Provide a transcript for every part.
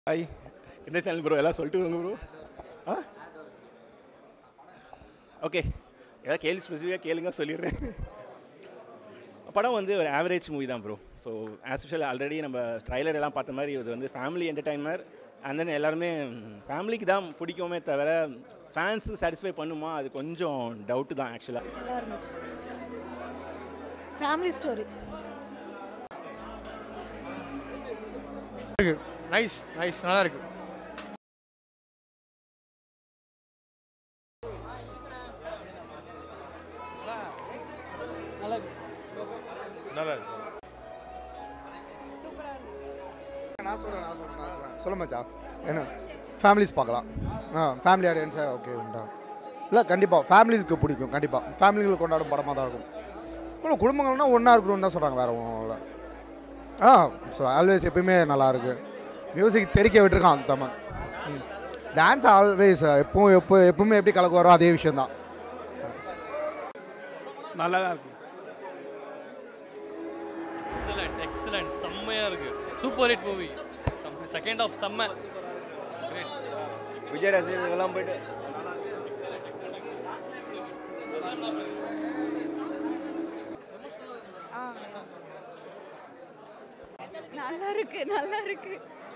hi என்ன channel bro எல்லாம் சொல்லிட்டு வாங்க ப்ரோ ஆ ஓகே ஏதாவது கேள்வி ஸ்பெசிஃபிக்காக கேளுங்க சொல்லிடுறேன் படம் வந்து ஒரு ஆவரேஜ் மூவி தான் bro so as usual already நம்ம ட்ரைலர் எல்லாம் பார்த்த மாதிரி இது வந்து ஃபேமிலி என்டர்டைனர் அண்ட் தென் எல்லாருமே ஃபேமிலிக்கு தான் பிடிக்குமே தவிர ஃபேன்ஸு சாட்டிஸ்ஃபை பண்ணுமா அது கொஞ்சம் டவுட்டு தான் ஆக்சுவலாக நல்லா இருந்துச்சு ஃபேமிலி ஸ்டோரி இருக்கு நைஸ் நைஸ் நல்லா இருக்கு நல்லா இருக்கு நான் சொல்கிறேன் நான் சொல்கிறேன் நான் சொல்கிறேன் சொல்ல மச்சான் என்ன ஃபேமிலிஸ் பார்க்கலாம் ஆ ஃபேமிலி ஆடியன்ஸாக ஓகே உண்டா இல்லை கண்டிப்பாக ஃபேமிலிஸ்க்கு பிடிக்கும் கண்டிப்பாக ஃபேமிலிகள் கொண்டாடும் படமாக தான் இருக்கும் இல்லை குடும்பங்கள்னா ஒன்றா இருக்கணும்னு தான் சொல்கிறாங்க வேறு ஒன்றும் இல்லை ஆ ஸோ ஆல்வேஸ் எப்பயுமே நல்லா இருக்கு மியூசிக் தெரிக்க விட்டுருக்கான் தமன் டான்ஸ் ஆல்வேஸ் எப்பவும் எப்போ எப்பவுமே எப்படி கலக்கு வரும் அதே விஷயந்தான் நல்லா தான் இருக்கு எக்ஸலண்ட் எக்ஸலண்ட் செம்மையாக இருக்கு super hit movie second half செம்ம விஜய் ரசிகர்கள்லாம் போயிட்டு நல்லா இருக்கு நல்லா இருக்கு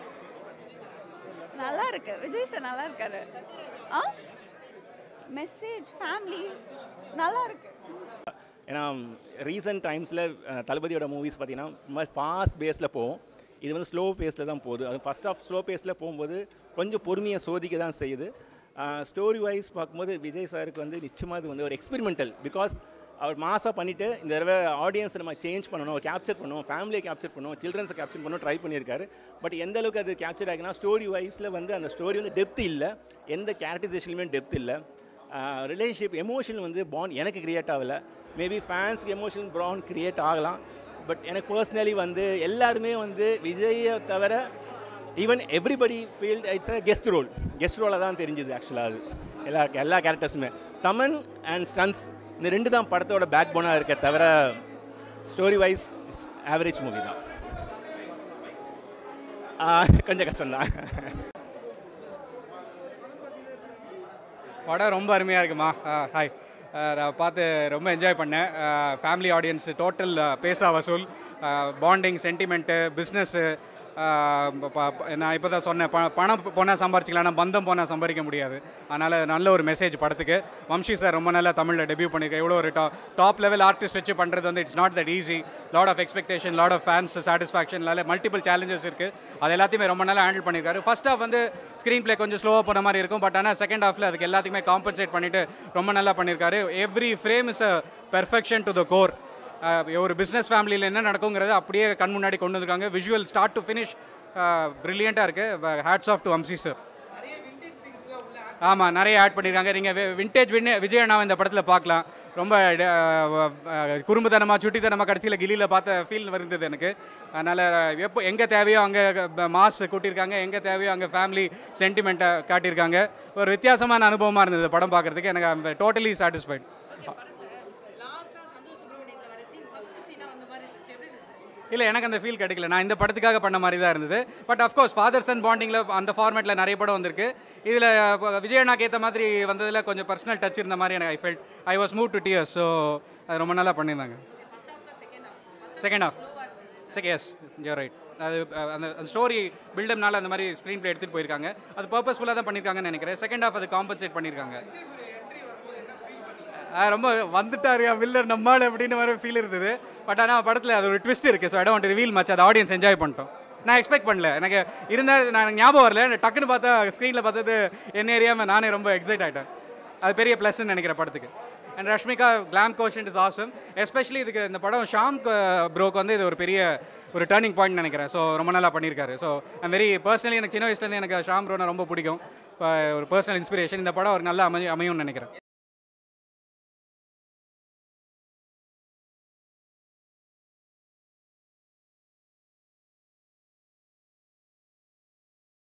நல்லா இருக்கு விஜய் சார் நல்லா இருக்காரு ஆ மெசேஜ் ஃபேமிலி நல்லா இருக்கு ஏன்னா ரீசெண்ட் டைம்ஸில் தளபதியோட மூவிஸ் பார்த்தீங்கன்னா ரொம்ப ஃபாஸ்ட் பேஸில் போகும் இது வந்து ஸ்லோ பேஸில் தான் போகுது அது ஃபஸ்ட் ஆஃப் ஸ்லோ பேஸில் போகும்போது கொஞ்சம் பொறுமையை சோதிக்க தான் செய்யுது ஸ்டோரி வைஸ் பார்க்கும்போது விஜய் சாருக்கு வந்து நிச்சயமாக இது வந்து ஒரு எக்ஸ்பெரிமெண்டல் பிகாஸ் அவர் மாசாக பண்ணிவிட்டு இந்த தடவை ஆடியன்ஸை நம்ம சேஞ்ச் பண்ணணும் கேப்சர் பண்ணணும் ஃபேமிலியை கேப்சர் பண்ணணும் சில்ட்ரன்ஸை கேப்சர் பண்ணணும் ட்ரை பண்ணியிருக்காரு பட் எந்த அளவுக்கு அது கேப்சர் ஆகினா ஸ்டோரி வைஸில் வந்து அந்த ஸ்டோரி வந்து டெப்த் இல்லை எந்த கேரக்டரைசேஷன்லையுமே டெப்த் இல்லை ரிலேஷன்ஷிப் எமோஷன் வந்து பாண்ட் எனக்கு கிரியேட் ஆகலை மேபி ஃபேன்ஸ்க்கு எமோஷன் பாண்ட் கிரியேட் ஆகலாம் பட் எனக்கு பர்சனலி வந்து எல்லாருமே வந்து விஜயை தவிர even everybody felt it's a guest role guest ரோலாக தான் தெரிஞ்சுது ஆக்சுவலாக அது எல்லா எல்லா கேரக்டர்ஸுமே தமன் அண்ட் ஸ்டன்ஸ் இந்த ரெண்டு தான் படத்தோட பேக் போனாக இருக்க தவிர ஸ்டோரி வைஸ் ஆவரேஜ் மூவி தான் ஆ, கொஞ்சம் கஷ்டம்தான் படம் ரொம்ப அருமையாக இருக்குமா ஹாய் நான் பார்த்து ரொம்ப என்ஜாய் பண்ணேன் ஃபேமிலி ஆடியன்ஸ் டோட்டல் பேசா வசூல் பாண்டிங் சென்டிமெண்ட்டு பிஸ்னஸ்ஸு நான் இப்போ தான் சொன்னேன் ப பணம் போனால் சம்பாரிச்சிக்கலாம் ஆனால் பந்தம் போனால் சம்பாதிக்க முடியாது அதனால் நல்ல ஒரு மெசேஜ் படத்துக்கு வம்ஷி சார் ரொம்ப நல்லா தமிழில் டெபியூ பண்ணியிருக்கேன் இவ்வளோ ஒரு டாப் டாப் லெவல் ஆர்டிஸ்ட் வச்சு பண்ணுறது வந்து it's not that easy lot of expectation lot of fans satisfaction multiple challenges இருக்குது அது எல்லாத்தையுமே ரொம்ப நல்லா ஹேண்டில் பண்ணியிருக்காரு ஃபர்ஸ்ட் ஹாஃப் வந்து ஸ்க்ரீன் ப்ளே கொஞ்சம் ஸ்லோவாக போன மாதிரி இருக்கும் பட் ஆனால் செகண்ட் ஹாஃபில் அதுக்கு எல்லாத்துக்குமே காம்பன்சேட் பண்ணிட்டு ரொம்ப நல்லா பண்ணியிருக்காரு every frame is a perfection to the core ஒரு பிஸ்னஸ் ஃபேமிலியில் என்ன நடக்குங்கிறத அப்படியே கண் முன்னாடி கொண்டு வந்திருக்காங்க விஷுவல் ஸ்டார்ட் டு ஃபினிஷ் ப்ரில்லியண்ட்டாக இருக்குது hats off to Vamshi sir ஆமாம் நிறைய ஆட் பண்ணியிருக்காங்க நீங்கள் விண்டேஜ் வின் விஜய் அண்ணாவை இந்த படத்தில் பார்க்கலாம் ரொம்ப குறும்புத்தனமாக சுட்டித்தனமாக கடைசியில் கிலியில் பார்த்த ஃபீல் இருந்தது எனக்கு அதனால் எப்போ எங்கே தேவையோ அங்கே மாஸ் கூட்டியிருக்காங்க எங்கே தேவையோ அங்கே ஃபேமிலி சென்டிமெண்ட்டை காட்டியிருக்காங்க ஒரு வித்தியாசமான அனுபவமாக இருந்தது படம் பார்க்குறதுக்கு எனக்கு டோட்டலி சாட்டிஸ்ஃபைட் இல்லை எனக்கு அந்த ஃபீல் கிடைக்கல நான் இந்த படத்துக்காக பண்ண மாதிரி தான் இருந்தது பட் அஃப்கோர்ஸ் ஃபாதர் சன் பாண்டிங்கில் அந்த ஃபார்மேட்டில் நிறைய படம் வந்திருக்கு இதில் விஜயண்ணாக்கு ஏற்ற மாதிரி வந்ததில் கொஞ்சம் பர்சனல் டச் இருந்த மாதிரி எனக்கு I felt I was move to tears so அது ரொம்ப நல்லா பண்ணியிருந்தாங்க second half second yes you're right அது அஹ், அந்த அந்த ஸ்டோரி பில்டப்னால அந்த மாதிரி ஸ்க்ரீன் ப்ளே எடுத்துகிட்டு போயிருக்காங்க அது பர்பஸ்ஃபுல்லாக தான் பண்ணியிருக்காங்கன்னு நினைக்கிறேன் செகண்ட் ஹாஃப் அது காம்பன்சேட் பண்ணியிருக்காங்க ஆ, ரொம்ப வந்துட்டாரு வில்லர் நம்மால் அப்படின்னு வர ஃபீல் இருந்தது பட் ஆனால் படத்தில் அது ஒரு ட்விஸ்ட் இருக்குது so I don't reveal much அது ஆடியன்ஸ் என்ஜாய் பண்ணிட்டோம் நான் எக்ஸ்பெக்ட் பண்ணல எனக்கு இருந்தால் நான் ஞாபகம் வரல டக்குன்னு பார்த்தா ஸ்க்ரீனில் பார்த்தது என்ன ஏரியாமல் நானே ரொம்ப எக்ஸைட் ஆகிட்டேன் அது பெரிய ப்ளஸ்ன்னு நினைக்கிறேன் படத்துக்கு and Rashmika glam quotient is awesome especially இதுக்கு இந்த படம் ஷாம் ப்ரோக்கு வந்து இது ஒரு பெரிய ஒரு டேர்னிங் பாயிண்ட் நினைக்கிறேன் ஸோ ரொம்ப நல்லா பண்ணியிருக்காரு ஸோ ஐம் வெரி பர்சனலி எனக்கு சின்ன வயசுலேருந்து எனக்கு ஷாம் ப்ரோனை ரொம்ப பிடிக்கும் இப்போ ஒரு பர்சனல் இன்ஸ்பிரேஷன் இந்த படம் ஒரு நல்ல அமையும் அமையும்னு நினைக்கிறேன்